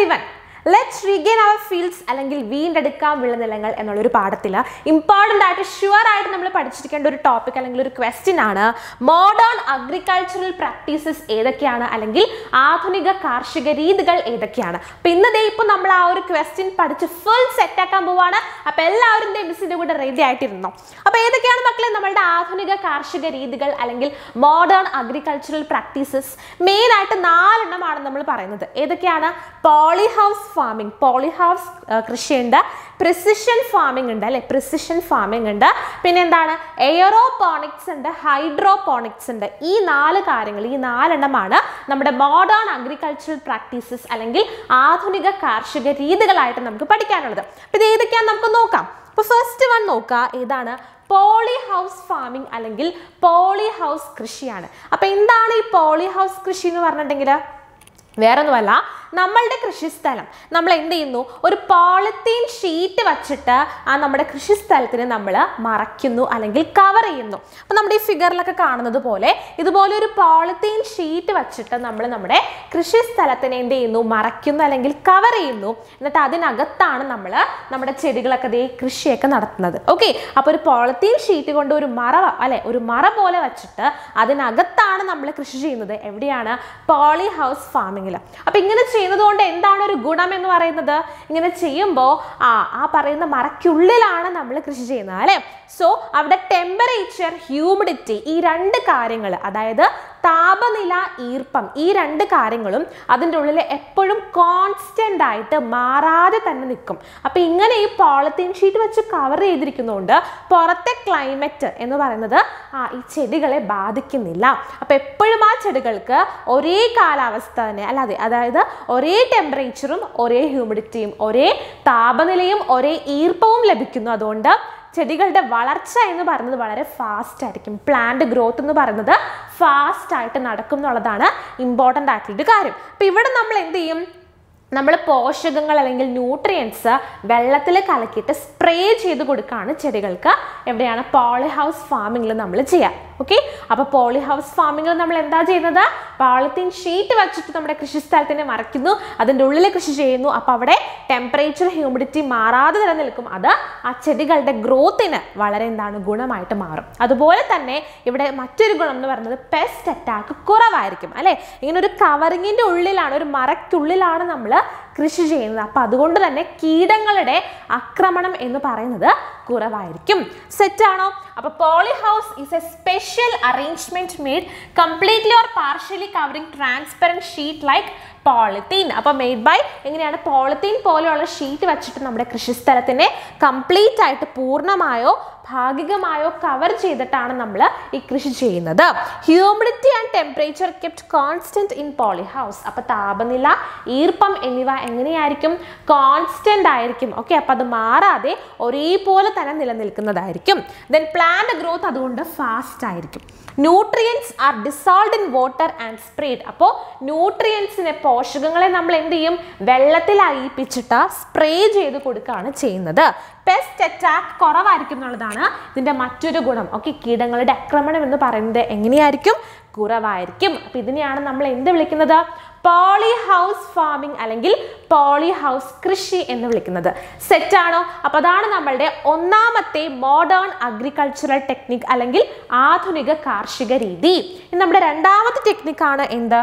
Every everyone let's regain our fields അല്ലെങ്കിൽ വീണ്ടെടുക്കാം വിളനിലങ്ങൾ എന്നുള്ളൊരു പാഠത്തിൽ ഇമ്പോർട്ടൻ്റ് ആയിട്ട് ഷുവർ ആയിട്ട് നമ്മൾ പഠിച്ചിരിക്കേണ്ട ഒരു ടോപ്പിക് അല്ലെങ്കിൽ ഒരു ക്വസ്റ്റ്യൻ ആണ് മോഡേൺ അഗ്രികൾച്ചറൽ പ്രാക്ടീസസ് ഏതൊക്കെയാണ് അല്ലെങ്കിൽ ആധുനിക കാർഷിക രീതികൾ ഏതൊക്കെയാണ് അപ്പം ഇന്ന് ദേ ഇപ്പോൾ നമ്മൾ ആ ഒരു ക്വസ്റ്റ്യൻ പഠിച്ച് ഫുൾ സെറ്റ് ആക്കാൻ പോവാണ് അപ്പം എല്ലാവരും ദേ മിസ്സിൻ്റെ കൂടെ റെഡി ആയിട്ടിരുന്നു അപ്പോൾ ഏതൊക്കെയാണ് മക്കളെ നമ്മളുടെ ആധുനിക കാർഷിക രീതികൾ അല്ലെങ്കിൽ മോഡേൺ അഗ്രികൾച്ചറൽ പ്രാക്ടീസസ് മെയിൻ ആയിട്ട് നാലെണ്ണമാണ് നമ്മൾ പറയുന്നത് ഏതൊക്കെയാണ് poly house farming poly house കൃഷിയുണ്ട് പ്രിസിഷൻ ഫാമിംഗ് ഉണ്ട് അല്ലെ പ്രിസിഷൻ ഫാമിംഗ് ഉണ്ട് പിന്നെ എന്താണ് എയറോപോണിക്സ് ഉണ്ട് ഹൈഡ്രോപോണിക്സ് ഉണ്ട് ഈ നാല് കാര്യങ്ങൾ ഈ നാലെണ്ണമാണ് നമ്മുടെ മോഡേൺ അഗ്രികൾച്ചറൽ പ്രാക്ടീസസ് അല്ലെങ്കിൽ ആധുനിക കാർഷിക രീതികളായിട്ട് നമുക്ക് പഠിക്കാനുള്ളത് അപ്പൊ ഇത് ഏതൊക്കെയാണെന്ന് നമുക്ക് നോക്കാം അപ്പൊ ഫസ്റ്റ് വൺ നോക്കുക ഏതാണ് പോളി ഹൗസ് ഫാമിംഗ് അല്ലെങ്കിൽ പോളി ഹൗസ് കൃഷിയാണ് അപ്പൊ എന്താണ് ഈ പോളി ഹൗസ് കൃഷി എന്ന് പറഞ്ഞിട്ടുണ്ടെങ്കിൽ വേറൊന്നുമല്ല നമ്മളുടെ കൃഷിസ്ഥലം നമ്മൾ എന്ത് ചെയ്യുന്നു ഒരു പോളിത്തീൻ ഷീറ്റ് വച്ചിട്ട് ആ നമ്മുടെ കൃഷിസ്ഥലത്തിന് നമ്മൾ മറയ്ക്കുന്നു അല്ലെങ്കിൽ കവർ ചെയ്യുന്നു അപ്പം നമ്മുടെ ഈ ഫിഗറിലൊക്കെ കാണുന്നത് പോലെ ഇതുപോലെ ഒരു പോളിത്തീൻ ഷീറ്റ് വച്ചിട്ട് നമ്മൾ നമ്മുടെ കൃഷിസ്ഥലത്തിനെ എന്ത് ചെയ്യുന്നു മറയ്ക്കുന്നു അല്ലെങ്കിൽ കവർ ചെയ്യുന്നു എന്നിട്ട് അതിനകത്താണ് നമ്മൾ നമ്മുടെ ചെടികളൊക്കെ ദേ കൃഷിയൊക്കെ നടത്തുന്നത് ഓക്കെ അപ്പോൾ ഒരു പോളിത്തീൻ ഷീറ്റ് കൊണ്ട് ഒരു മറ അല്ലെ ഒരു മറ പോലെ വെച്ചിട്ട് അതിനകത്താണ് നമ്മൾ കൃഷി ചെയ്യുന്നത് എവിടെയാണ് പോളി ഹൗസ് ഫാമിങ്ങിൽ അപ്പം ഇങ്ങനെ ചെയ്യുന്നത് കൊണ്ട് എന്താണ് ഒരു ഗുണം എന്ന് പറയുന്നത് ഇങ്ങനെ ചെയ്യുമ്പോൾ ആ ആ പറയുന്ന മറയ്ക്കുള്ളിലാണ് നമ്മൾ കൃഷി ചെയ്യുന്നത് അല്ലേ സോ അവിടെ ടെമ്പറേച്ചർ ഹ്യൂമിഡിറ്റി ഈ രണ്ട് കാര്യങ്ങൾ അതായത് താപനില ഈർപ്പം ഈ രണ്ട് കാര്യങ്ങളും അതിൻ്റെ ഉള്ളിൽ എപ്പോഴും കോൺസ്റ്റൻ്റ് ആയിട്ട് മാറാതെ തന്നെ നിൽക്കും അപ്പം ഇങ്ങനെ ഈ പോളിത്തീൻ ഷീറ്റ് വെച്ച് കവർ ചെയ്തിരിക്കുന്നതുകൊണ്ട് പുറത്തെ ക്ലൈമറ്റ് എന്ന് പറയുന്നത് ആ ഈ ചെടികളെ ബാധിക്കുന്നില്ല അപ്പം എപ്പോഴും ആ ചെടികൾക്ക് ഒരേ കാലാവസ്ഥ തന്നെ അല്ലാതെ അതായത് ഒരേ ടെമ്പറേച്ചറും ഒരേ ഹ്യൂമിഡിറ്റിയും ഒരേ താപനിലയും ഒരേ ഈർപ്പവും ലഭിക്കുന്നു അതുകൊണ്ട് ചെടികളുടെ വളർച്ച എന്ന് പറയുന്നത് വളരെ ഫാസ്റ്റ് ആയിരിക്കും പ്ലാന്റ് ഗ്രോത്ത് എന്ന് പറയുന്നത് ഫാസ്റ്റ് ആയിട്ട് നടക്കും എന്നുള്ളതാണ് ഇമ്പോർട്ടൻ്റ് ആയിട്ടുള്ളൊരു കാര്യം അപ്പം ഇവിടെ നമ്മൾ എന്ത് ചെയ്യും നമ്മൾ പോഷകങ്ങൾ അല്ലെങ്കിൽ ന്യൂട്രിയൻസ് വെള്ളത്തിൽ കലക്കിയിട്ട് സ്പ്രേ ചെയ്ത് കൊടുക്കുകയാണ് ചെടികൾക്ക് എവിടെയാണ് പോളി ഹൗസ് ഫാമിങ്ങിൽ നമ്മൾ ചെയ്യുക ഓക്കെ അപ്പോൾ പോളി ഹൗസ് ഫാമിങ്ങിൽ നമ്മൾ എന്താ ചെയ്യുന്നത് പോളിത്തീൻ ഷീറ്റ് വെച്ചിട്ട് നമ്മുടെ കൃഷിസ്ഥലത്തിനെ മറയ്ക്കുന്നു അതിൻ്റെ ഉള്ളിൽ കൃഷി ചെയ്യുന്നു അപ്പോൾ അവിടെ ടെമ്പറേച്ചർ ഹ്യൂമിഡിറ്റി മാറാതെ നിലനിൽക്കും അത് ആ ചെടികളുടെ ഗ്രോത്തിന് വളരെ എന്താണ് ഗുണമായിട്ട് മാറും അതുപോലെ തന്നെ ഇവിടെ മറ്റൊരു ഗുണം എന്ന് പറയുന്നത് പെസ്റ്റ് അറ്റാക്ക് കുറവായിരിക്കും അല്ലേ ഇങ്ങനെ ഒരു കവറിങ്ങിൻ്റെ ഉള്ളിലാണ് ഒരു മറയ്ക്കുള്ളിലാണ് നമ്മൾ കൃഷി ചെയ്യുന്നത് അപ്പം അതുകൊണ്ട് തന്നെ കീടങ്ങളുടെ ആക്രമണം എന്ന് പറയുന്നത് കുറവായിരിക്കും സെറ്റാണോ അപ്പോൾ poly house is a special arrangement made completely or partially covering transparent sheet like polythene അപ്പോൾ മെയ്ഡ് ബൈ എങ്ങനെയാണ് പോളിത്തീൻ പോലെയുള്ള ഷീറ്റ് വെച്ചിട്ട് നമ്മുടെ കൃഷിസ്ഥലത്തിനെ കംപ്ലീറ്റ് ആയിട്ട് പൂർണ്ണമായോ ഭാഗികമായോ കവർ ചെയ്തിട്ടാണ് നമ്മൾ ഈ കൃഷി ചെയ്യുന്നത് humidity and temperature kept constant in poly house അപ്പോൾ താപനില ഈർപ്പം എന്നിവ എങ്ങനെയായിരിക്കും കോൺസ്റ്റന്റ് ആയിരിക്കും ഓക്കെ അപ്പോൾ അത് മാറാതെ ഒരേപോലെ തന്നെ നിലനിൽക്കുന്നതായിരിക്കും ദെൻ പ്ലാന്റ് ഗ്രോത്ത് അതുകൊണ്ട് ഫാസ്റ്റ് ആയിരിക്കും nutrients are dissolved in water and spread അപ്പോൾ ന്യൂട്രിയൻസിനെ പോഷകങ്ങളെ നമ്മൾ എന്ത് ചെയ്യും വെള്ളത്തിൽ അയിപ്പിച്ചിട്ട് സ്പ്രേ ചെയ്ത് കൊടുക്കുകയാണ് ചെയ്യുന്നത് പെസ്റ്റ് അറ്റാക്ക് കുറവായിരിക്കും എന്നുള്ളതാണ് ഇതിൻ്റെ മറ്റൊരു ഗുണം ഓക്കെ കീടങ്ങളുടെ ആക്രമണം എന്ന് പറയുന്നത് എങ്ങനെയായിരിക്കും കുറവായിരിക്കും അപ്പം ഇതിനെയാണ് നമ്മൾ എന്ത് വിളിക്കുന്നത് പോളി ഹൗസ് ഫാമിംഗ് അല്ലെങ്കിൽ പോളി ഹൗസ് കൃഷി എന്ന് വിളിക്കുന്നത് സെറ്റാണോ അപ്പോൾ അതാണ് നമ്മളുടെ ഒന്നാമത്തെ മോഡേൺ അഗ്രികൾച്ചറൽ ടെക്നിക് അല്ലെങ്കിൽ ആധുനിക കാർഷിക രീതി ഇനി നമ്മുടെ രണ്ടാമത്തെ ടെക്നിക്കാണ് എന്ത്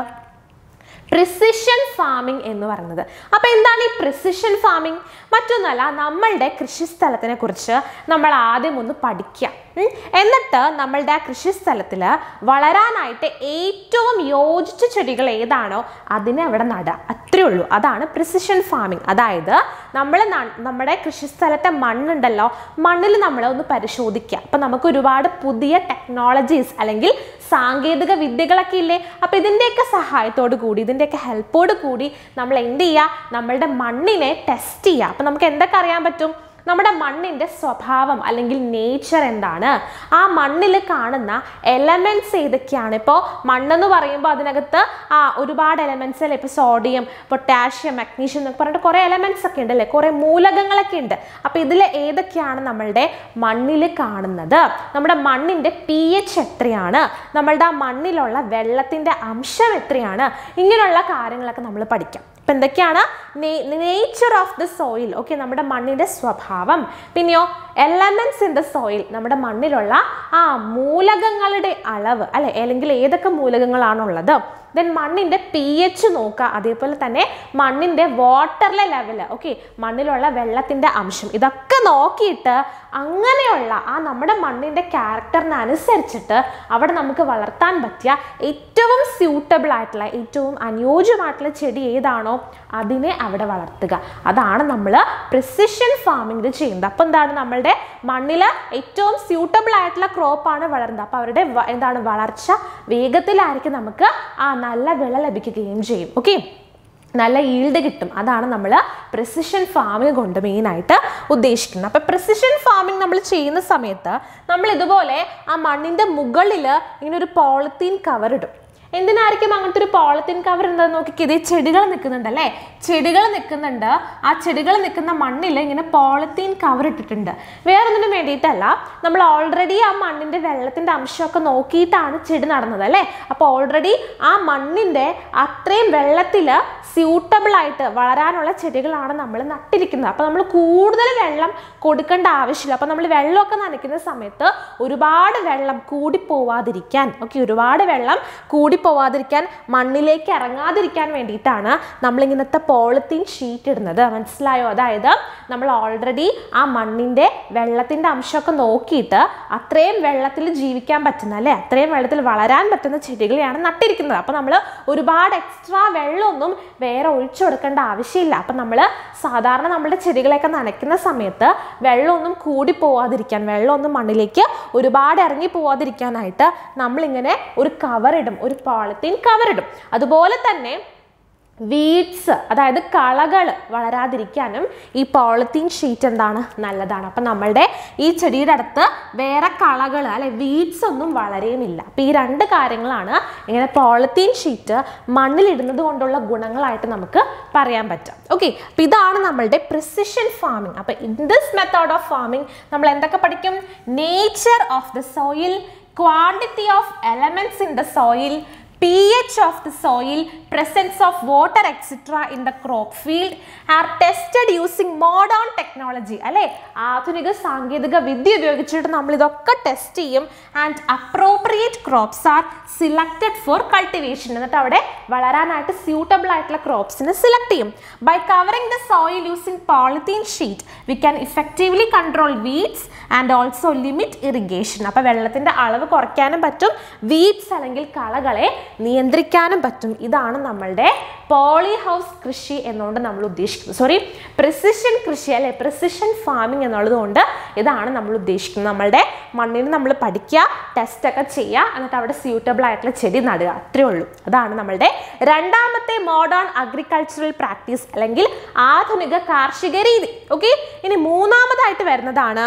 പ്രിസിഷൻ ഫാമിംഗ് എന്ന് പറയുന്നത് അപ്പോൾ എന്താണ് ഈ പ്രിസിഷൻ ഫാമിംഗ് മറ്റൊന്നല്ല നമ്മളുടെ കൃഷിസ്ഥലത്തിനെ കുറിച്ച് നമ്മൾ ആദ്യം ഒന്ന് പഠിക്കുക ഉം. എന്നിട്ട് നമ്മളുടെ ആ കൃഷിസ്ഥലത്തിൽ വളരാനായിട്ട് ഏറ്റവും യോജിച്ച ചെടികൾ ഏതാണോ അതിനെ അവിടെ നടുക അത്രേ ഉള്ളൂ അതാണ് പ്രിസിഷൻ ഫാമിംഗ് അതായത് നമ്മൾ നമ്മുടെ കൃഷിസ്ഥലത്തെ മണ്ണുണ്ടല്ലോ മണ്ണിൽ നമ്മൾ ഒന്ന് പരിശോധിക്കുക അപ്പം നമുക്ക് ഒരുപാട് പുതിയ ടെക്നോളജീസ് അല്ലെങ്കിൽ സാങ്കേതിക വിദ്യകളൊക്കെ ഇല്ലേ അപ്പം ഇതിൻ്റെയൊക്കെ സഹായത്തോട് കൂടി ഇതിൻ്റെയൊക്കെ ഹെൽപ്പോട് കൂടി നമ്മൾ എന്ത് ചെയ്യുക നമ്മളുടെ മണ്ണിനെ ടെസ്റ്റ് ചെയ്യുക അപ്പം നമുക്ക് എന്തൊക്കെ അറിയാൻ പറ്റും നമ്മുടെ മണ്ണിൻ്റെ സ്വഭാവം അല്ലെങ്കിൽ നേച്ചർ എന്താണ് ആ മണ്ണിൽ കാണുന്ന എലമെൻറ്റ്സ് ഏതൊക്കെയാണ് ഇപ്പോൾ മണ്ണെന്ന് പറയുമ്പോൾ അതിനകത്ത് ആ ഒരുപാട് എലമെൻറ്റ്സ് അല്ലേ ഇപ്പോൾ സോഡിയം പൊട്ടാഷ്യം മഗ്നീഷ്യം എന്നൊക്കെ പറഞ്ഞിട്ട് കുറേ എലമെൻറ്റ്സ് ഒക്കെ ഉണ്ട് അല്ലേ കുറേ മൂലകങ്ങളൊക്കെ ഉണ്ട് അപ്പോൾ ഇതിൽ ഏതൊക്കെയാണ് നമ്മളുടെ മണ്ണിൽ കാണുന്നത് നമ്മുടെ മണ്ണിൻ്റെ പി എച്ച് എത്രയാണ് നമ്മളുടെ ആ മണ്ണിലുള്ള വെള്ളത്തിൻ്റെ അംശം എത്രയാണ് ഇങ്ങനെയുള്ള കാര്യങ്ങളൊക്കെ നമ്മൾ പഠിക്കാം ഇപ്പം എന്തൊക്കെയാണ് nature of the soil okay നമ്മുടെ മണ്ണിൻ്റെ സ്വഭാവം പിന്നെയോ എലമെന്റ്സ് ഇൻ ദ സോയിൽ നമ്മുടെ മണ്ണിലുള്ള ആ മൂലകങ്ങളുടെ അളവ് അല്ലെ അല്ലെങ്കിൽ ഏതൊക്കെ മൂലകങ്ങളാണുള്ളത് ദെൻ മണ്ണിൻ്റെ പി എച്ച് നോക്കുക അതേപോലെ തന്നെ മണ്ണിൻ്റെ വാട്ടറിലെ ലെവല് ഓക്കെ മണ്ണിലുള്ള വെള്ളത്തിൻ്റെ അംശം ഇതൊക്കെ നോക്കിയിട്ട് അങ്ങനെയുള്ള ആ നമ്മുടെ മണ്ണിൻ്റെ ക്യാരക്ടറിനനുസരിച്ചിട്ട് അവിടെ നമുക്ക് വളർത്താൻ പറ്റിയ ഏറ്റവും സ്യൂട്ടബിൾ ആയിട്ടുള്ള ഏറ്റവും അനുയോജ്യമായിട്ടുള്ള ചെടി ഏതാണോ അതിനെ അവിടെ വളർത്തുക അതാണ് നമ്മൾ പ്രിസിഷൻ ഫാമിങ്ങിൽ ചെയ്യുന്നത് അപ്പോൾ എന്താണ് നമ്മളുടെ മണ്ണിൽ ഏറ്റവും സ്യൂട്ടബിൾ ആയിട്ടുള്ള ക്രോപ്പാണ് വളരുന്നത് അപ്പോൾ അവരുടെ വ- എന്താണ് വളർച്ച വേഗത്തിലായിരിക്കും നമുക്ക് ആ നല്ല വിള ലഭിക്കുകയും ചെയ്യും ഓക്കെ നല്ല ഈൽഡ് കിട്ടും അതാണ് നമ്മൾ പ്രിസിഷൻ ഫാമിംഗ് കൊണ്ട് മെയിനായിട്ട് ഉദ്ദേശിക്കുന്നത് അപ്പോൾ പ്രിസിഷൻ ഫാമിംഗ് നമ്മൾ ചെയ്യുന്ന സമയത്ത് നമ്മൾ ഇതുപോലെ ആ മണ്ണിൻ്റെ മുകളിൽ ഇങ്ങനെ ഒരു പോളിത്തീൻ കവർ ഇടും എന്തിനായിരിക്കും അങ്ങനത്തെ ഒരു പോളിത്തീൻ കവർ ഉണ്ടെന്ന് നോക്കിക്കേ ഇതേ ചെടികൾ നിൽക്കുന്നുണ്ട് അല്ലേ ചെടികൾ നിൽക്കുന്നുണ്ട് ആ ചെടികൾ നിൽക്കുന്ന മണ്ണിൽ ഇങ്ങനെ പോളിത്തീൻ കവർ ഇട്ടിട്ടുണ്ട് വേറൊന്നിനും വേണ്ടിയിട്ടല്ല നമ്മൾ ഓൾറെഡി ആ മണ്ണിൻ്റെ വെള്ളത്തിൻ്റെ അംശമൊക്കെ നോക്കിയിട്ടാണ് ചെടി നടന്നത് അല്ലേ അപ്പോൾ ഓൾറെഡി ആ മണ്ണിൻ്റെ അത്രയും വെള്ളത്തിൽ സ്യൂട്ടബിൾ ആയിട്ട് വളരാനുള്ള ചെടികളാണ് നമ്മൾ നട്ടിരിക്കുന്നത് അപ്പോൾ നമ്മൾ കൂടുതൽ വെള്ളം കൊടുക്കേണ്ട ആവശ്യമില്ല അപ്പോൾ നമ്മൾ വെള്ളമൊക്കെ നനയ്ക്കുന്ന സമയത്ത് ഒരുപാട് വെള്ളം കൂടിപ്പോവാതിരിക്കാൻ ഓക്കെ ഒരുപാട് വെള്ളം കൂടിപ്പോവാതിരിക്കാൻ മണ്ണിലേക്ക് ഇറങ്ങാതിരിക്കാൻ വേണ്ടിയിട്ടാണ് നമ്മളിങ്ങനത്തെ പോളിത്തീൻ ഷീറ്റ് ഇടുന്നത് മനസ്സിലായോ അതായത് നമ്മൾ ഓൾറെഡി ആ മണ്ണിൻ്റെ വെള്ളത്തിൻ്റെ അംശമൊക്കെ നോക്കിയിട്ട് അത്രയും വെള്ളത്തിൽ ജീവിക്കാൻ പറ്റുന്ന അല്ലേ അത്രയും വെള്ളത്തിൽ വളരാൻ പറ്റുന്ന ചെടികളെയാണ് നട്ടിരിക്കുന്നത് അപ്പോൾ നമ്മൾ ഒരുപാട് എക്സ്ട്രാ വെള്ളമൊന്നും വേറെ ഒഴിച്ചു കൊടുക്കേണ്ട ആവശ്യമില്ല അപ്പം നമ്മൾ സാധാരണ നമ്മുടെ ചെടികളെയൊക്കെ നനയ്ക്കുന്ന സമയത്ത് വെള്ളമൊന്നും കൂടി പോവാതിരിക്കാൻ വെള്ളമൊന്നും മണ്ണിലേക്ക് ഒരുപാട് ഇറങ്ങി പോവാതിരിക്കാനായിട്ട് നമ്മളിങ്ങനെ ഒരു കവറിടും ഒരു പോളിത്തീൻ കവറിടും അതുപോലെ തന്നെ വീഡ്സ് അതായത് കളകൾ വളരാതിരിക്കാനും ഈ പോളിത്തീൻ ഷീറ്റ് എന്താണ് നല്ലതാണ് അപ്പം നമ്മളുടെ ഈ ചെടിയുടെ അടുത്ത് വേറെ കളകൾ അല്ലെ വീഡ്സ് ഒന്നും വളരെയുമില്ല അപ്പം ഈ രണ്ട് കാര്യങ്ങളാണ് ഇങ്ങനെ പോളിത്തീൻ ഷീറ്റ് മണ്ണിലിടുന്നത് കൊണ്ടുള്ള ഗുണങ്ങളായിട്ട് നമുക്ക് പറയാൻ പറ്റും ഓക്കെ അപ്പം ഇതാണ് നമ്മളുടെ പ്രിസിഷൻ ഫാമിംഗ് അപ്പം in this method of farming നമ്മൾ എന്തൊക്കെ പഠിക്കും nature of the soil quantity of elements in the soil pH of the soil, presence of water, etc. in the crop field are tested using modern technology. അല്ലേ ആധുനിക സാങ്കേതിക വിദ്യ ഉപയോഗിച്ചിട്ട് നമ്മൾ ഇതൊക്കെ test ചെയ്യും and appropriate crops are selected for cultivation എന്നിട്ട് അവിടെ വളരാനായിട്ട് സ്യൂട്ടബിൾ ആയിട്ടുള്ള ക്രോപ്സിനെ സെലക്ട് ചെയ്യും by covering the soil using polythene sheet we can effectively control weeds and also limit irrigation അപ്പോൾ വെള്ളത്തിൻ്റെ അളവ് കുറയ്ക്കാനും പറ്റും വീഡ്സ് അല്ലെങ്കിൽ കളകളെ നിയന്ത്രിക്കാനും പറ്റും ഇതാണ് നമ്മളുടെ പോളി ഹൗസ് കൃഷി എന്നുകൊണ്ട് നമ്മൾ ഉദ്ദേശിക്കുന്നത് സോറി പ്രിസിഷൻ കൃഷി അല്ലെ പ്രിസിഷൻ ഫാമിംഗ് എന്നുള്ളത് കൊണ്ട് ഇതാണ് നമ്മൾ ഉദ്ദേശിക്കുന്നത് നമ്മളുടെ മണ്ണിന് നമ്മൾ പഠിക്കുക ടെസ്റ്റ് ഒക്കെ ചെയ്യുക എന്നിട്ട് അവിടെ സ്യൂട്ടബിൾ ആയിട്ടുള്ള ചെടി നടുക അത്രേ ഉള്ളൂ അതാണ് നമ്മളുടെ രണ്ടാമത്തെ മോഡേൺ അഗ്രികൾച്ചറൽ പ്രാക്ടീസ് അല്ലെങ്കിൽ ആധുനിക കാർഷിക രീതി ഓക്കെ ഇനി മൂന്നാമതായിട്ട് വരുന്നതാണ്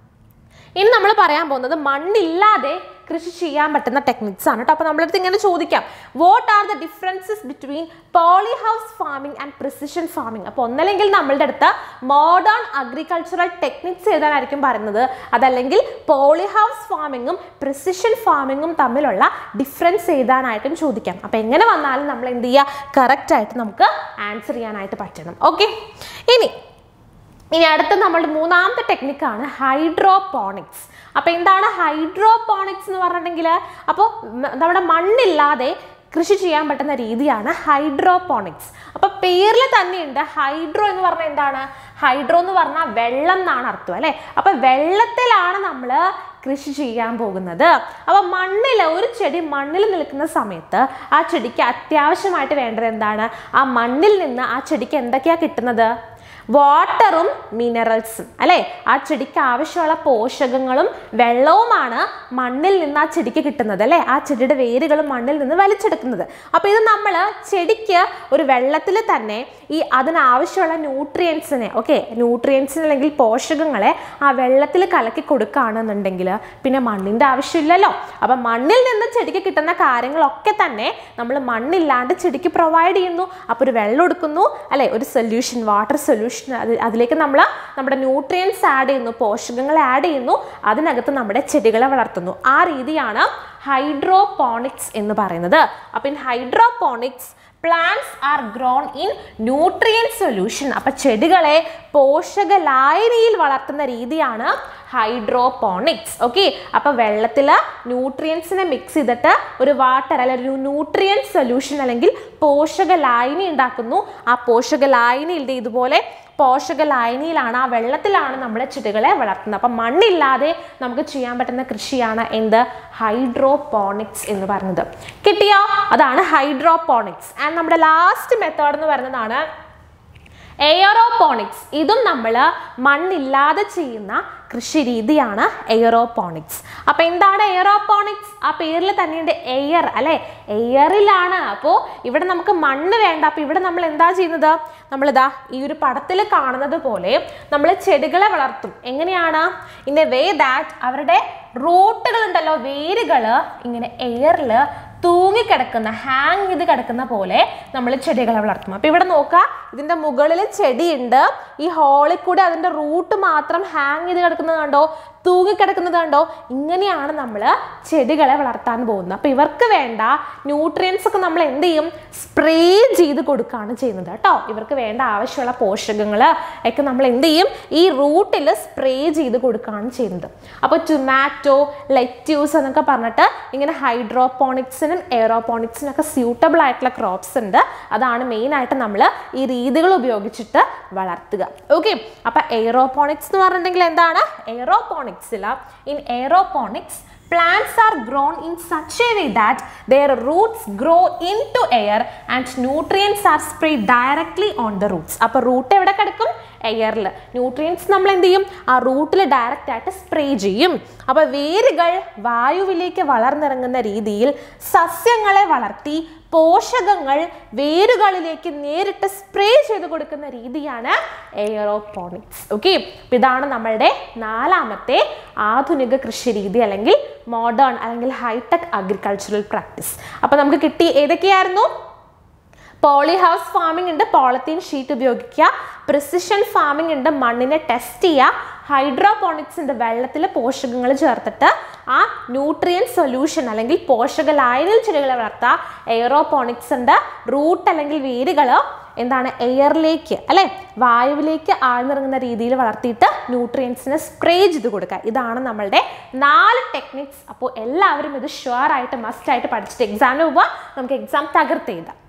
ഇനി നമ്മൾ പറയാൻ പോകുന്നത് മണ്ണില്ലാതെ കൃഷി ചെയ്യാൻ പറ്റുന്ന ടെക്നിക്സ് ആണ് കേട്ടോ അപ്പോൾ നമ്മളടുത്ത് ഇങ്ങനെ ചോദിക്കാം what are the differences between poly house farming and precision farming അപ്പോൾ ഒന്നല്ലെങ്കിൽ നമ്മളുടെ അടുത്ത് മോഡേൺ അഗ്രികൾച്ചറൽ ടെക്നിക്സ് എഴുതാനായിരിക്കും പറയുന്നത് അതല്ലെങ്കിൽ പോളി ഹൗസ് ഫാമിങ്ങും പ്രിസിഷൻ ഫാമിങ്ങും തമ്മിലുള്ള ഡിഫറൻസ് എഴുതാനായിട്ടും ചോദിക്കാം അപ്പോൾ എങ്ങനെ വന്നാലും നമ്മൾ എന്ത് ചെയ്യുക കറക്റ്റായിട്ട് നമുക്ക് ആൻസർ ചെയ്യാനായിട്ട് പറ്റണം ഓക്കെ ഇനി ഇനി അടുത്ത നമ്മളുടെ മൂന്നാമത്തെ ടെക്നിക്കാണ് ഹൈഡ്രോപോണിക്സ് അപ്പോൾ എന്താണ് ഹൈഡ്രോപോണിക്സ് എന്ന് പറഞ്ഞിട്ടുണ്ടെങ്കിൽ അപ്പോൾ മ- നമ്മുടെ മണ്ണില്ലാതെ കൃഷി ചെയ്യാൻ പറ്റുന്ന രീതിയാണ് ഹൈഡ്രോപോണിക്സ് അപ്പോൾ പേരിൽ തന്നെയുണ്ട് ഹൈഡ്രോ എന്ന് പറഞ്ഞാൽ എന്താണ് ഹൈഡ്രോ എന്ന് പറഞ്ഞാൽ വെള്ളം എന്നാണ് അർത്ഥം അല്ലേ അപ്പോൾ വെള്ളത്തിലാണ് നമ്മൾ കൃഷി ചെയ്യാൻ പോകുന്നത് അപ്പോൾ മണ്ണിൽ ഒരു ചെടി മണ്ണിൽ നിൽക്കുന്ന സമയത്ത് ആ ചെടിക്ക് അത്യാവശ്യമായിട്ട് വേണ്ടത് എന്താണ് ആ മണ്ണിൽ നിന്ന് ആ ചെടിക്ക് എന്തൊക്കെയാണ് കിട്ടുന്നത് വാട്ടറും മിനറൽസും അല്ലേ ആ ചെടിക്ക് ആവശ്യമുള്ള പോഷകങ്ങളും വെള്ളവുമാണ് മണ്ണിൽ നിന്ന് ആ ചെടിക്ക് കിട്ടുന്നത് അല്ലേ ആ ചെടിയുടെ വേരുകൾ മണ്ണിൽ നിന്ന് വലിച്ചെടുക്കുന്നത് അപ്പോൾ ഇത് നമ്മൾ ചെടിക്ക് ഒരു വെള്ളത്തിൽ തന്നെ ഈ അതിനാവശ്യമുള്ള ന്യൂട്രിയൻസിനെ ഓക്കെ ന്യൂട്രിയൻസിന് അല്ലെങ്കിൽ പോഷകങ്ങളെ ആ വെള്ളത്തിൽ കലക്കി കൊടുക്കുകയാണെന്നുണ്ടെങ്കിൽ പിന്നെ മണ്ണിൻ്റെ ആവശ്യമില്ലല്ലോ അപ്പം മണ്ണിൽ നിന്ന് ചെടിക്ക് കിട്ടുന്ന കാര്യങ്ങളൊക്കെ തന്നെ നമ്മൾ മണ്ണില്ലാണ്ട് ചെടിക്ക് പ്രൊവൈഡ് ചെയ്യുന്നു അപ്പോൾ ഒരു വെള്ളം എടുക്കുന്നു അല്ലെ ഒരു സൊല്യൂഷൻ വാട്ടർ സൊല്യൂഷൻ അത് അതിലേക്ക് നമ്മൾ നമ്മുടെ ന്യൂട്രിയൻസ് ആഡ് ചെയ്യുന്നു പോഷകങ്ങൾ ആഡ് ചെയ്യുന്നു അതിനകത്ത് നമ്മുടെ ചെടികളെ വളർത്തുന്നു ആ രീതിയാണ് ഹൈഡ്രോപോണിക്സ് എന്ന് പറയുന്നത് അപ്പം in hydroponics plants are grown in nutrient solution അപ്പൊ ചെടികളെ പോഷക ലായനിയിൽ വളർത്തുന്ന രീതിയാണ് ഹൈഡ്രോപോണിക്സ് ഓക്കെ അപ്പൊ വെള്ളത്തിൽ ന്യൂട്രിയൻസിനെ മിക്സ് ചെയ്തിട്ട് ഒരു വാട്ടർ അല്ലെങ്കിൽ ഒരു ന്യൂട്രിയൻ സൊല്യൂഷൻ അല്ലെങ്കിൽ പോഷക ലായനി ഉണ്ടാക്കുന്നു ആ പോഷക ലായനിയിൽ ഇതുപോലെ പോഷക ലായനിയിലാണ് ആ വെള്ളത്തിലാണ് നമ്മൾ ചെടികളെ വളർത്തുന്നത് അപ്പം മണ്ണില്ലാതെ നമുക്ക് ചെയ്യാൻ പറ്റുന്ന കൃഷിയാണ് എന്ത് ഹൈഡ്രോപോണിക്സ് എന്ന് പറയുന്നത് കിട്ടിയോ അതാണ് ഹൈഡ്രോപോണിക്സ് ആൻഡ് നമ്മുടെ ലാസ്റ്റ് മെത്തേഡ് എന്ന് പറയുന്നതാണ് എയറോപോണിക്സ് ഇതും നമ്മൾ മണ്ണില്ലാതെ ചെയ്യുന്ന കൃഷി രീതിയാണ് എയറോപോണിക്സ് അപ്പൊ എന്താണ് എയറോപോണിക്സ് ആ പേരിൽ തന്നെയുണ്ട് എയർ അല്ലെ എയറിലാണ് അപ്പോൾ ഇവിടെ നമുക്ക് മണ്ണ് വേണ്ട അപ്പൊ ഇവിടെ നമ്മൾ എന്താ ചെയ്യുന്നത് നമ്മളിതാ ഈ ഒരു പടത്തിൽ കാണുന്നത് പോലെ നമ്മൾ ചെടികളെ വളർത്തും എങ്ങനെയാണ് ഇൻ എ വേ ദാറ്റ് അവരുടെ റൂട്ടുകൾ ഉണ്ടല്ലോ വേരുകൾ ഇങ്ങനെ എയറിൽ തൂങ്ങിക്കിടക്കുന്ന ഹാങ് ചെയ്ത് കിടക്കുന്ന പോലെ നമ്മൾ ചെടികളെ വളർത്തും അപ്പൊ ഇവിടെ നോക്കുക ഇതിന്റെ മുകളിൽ ചെടിയുണ്ട് ഈ ഹോളിൽ കൂടെ അതിന്റെ റൂട്ട് മാത്രം ഹാങ് ചെയ്ത് കിടക്കുന്നത് കണ്ടോ തൂങ്ങിക്കിടക്കുന്നത് കണ്ടോ ഇങ്ങനെയാണ് നമ്മൾ ചെടികളെ വളർത്താൻ പോകുന്നത് അപ്പൊ ഇവർക്ക് വേണ്ട ന്യൂട്രിയൻസ് ഒക്കെ നമ്മൾ എന്ത് ചെയ്യും സ്പ്രേ ചെയ്ത് കൊടുക്കുകയാണ് ചെയ്യുന്നത് കേട്ടോ ഇവർക്ക് വേണ്ട ആവശ്യമുള്ള പോഷകങ്ങൾ ഒക്കെ നമ്മൾ എന്ത് ചെയ്യും ഈ റൂട്ടിൽ സ്പ്രേ ചെയ്ത് കൊടുക്കുകയാണ് ചെയ്യുന്നത് അപ്പോൾ ടൊമാറ്റോ ലെറ്റ്യൂസ് എന്നൊക്കെ പറഞ്ഞിട്ട് ഇങ്ങനെ ഹൈഡ്രോപോണിക്സിനും എയറോപോണിക്സിനും ഒക്കെ സ്യൂട്ടബിൾ ആയിട്ടുള്ള ക്രോപ്സ് ഉണ്ട് അതാണ് മെയിൻ ആയിട്ട് നമ്മൾ ഈ രീതികൾ ഉപയോഗിച്ചിട്ട് വളർത്തുക ഓക്കെ അപ്പൊ എയറോപോണിക്സ് എന്ന് പറഞ്ഞിട്ടുണ്ടെങ്കിൽ എന്താണ് എയറോപോണിക്സിൽ in aeroponics plants are grown in such a way that their roots grow into air and nutrients are sprayed directly on the roots അപ്പോൾ റൂട്ട് എവിടെ കിടക്കും എയറിൽ ന്യൂട്രിയൻസ് നമ്മൾ എന്ത് ചെയ്യും ആ റൂട്ടിൽ ഡയറക്റ്റ് ആയിട്ട് സ്പ്രേ ചെയ്യും അപ്പോൾ വേരുകൾ വായുവിലേക്ക് വളർന്നിറങ്ങുന്ന രീതിയിൽ സസ്യങ്ങളെ വളർത്തി പോഷകങ്ങൾ വേരുകളിലേക്ക് നേരിട്ട് സ്പ്രേ ചെയ്ത് കൊടുക്കുന്ന രീതിയാണ് എയറോപോണിക്സ് ഓക്കെ ഇതാണ് നമ്മളുടെ നാലാമത്തെ ആധുനിക കൃഷി രീതി അല്ലെങ്കിൽ മോഡേൺ അല്ലെങ്കിൽ ഹൈടെക് അഗ്രികൾച്ചറൽ പ്രാക്ടീസ് അപ്പോൾ നമുക്ക് കിട്ടി ഏതൊക്കെയായിരുന്നു പോളി ഹൗസ് ഫാമിംഗ് ഉണ്ട് പോളത്തീൻ ഷീറ്റ് ഉപയോഗിക്കുക പ്രിസിഷൻ ഫാമിംഗ് ഉണ്ട് മണ്ണിനെ ടെസ്റ്റ് ചെയ്യുക ഹൈഡ്രോപോണിക്സ് ഉണ്ട് വെള്ളത്തിൽ പോഷകങ്ങൾ ചേർത്തിട്ട് ആ ന്യൂട്രിയൻ സൊല്യൂഷൻ അല്ലെങ്കിൽ പോഷക ലായനിൽ ചെടികളെ വളർത്തുക എയറോപോണിക്സ് ഉണ്ട് റൂട്ട് അല്ലെങ്കിൽ വേരുകൾ എന്താണ് എയറിലേക്ക് അല്ലെ വായുവിലേക്ക് ആഴ്ന്നിറങ്ങുന്ന രീതിയിൽ വളർത്തിയിട്ട് ന്യൂട്രിയൻസിനെ സ്പ്രേ ചെയ്ത് കൊടുക്കുക ഇതാണ് നമ്മളുടെ നാല് ടെക്നിക്സ് അപ്പോൾ എല്ലാവരും ഇത് ഷുവർ ആയിട്ട് മസ്റ്റ് ആയിട്ട് പഠിച്ചിട്ട് എക്സാമിന് പോവുക നമുക്ക് എക്സാം തകർത്ത് എഴുതാം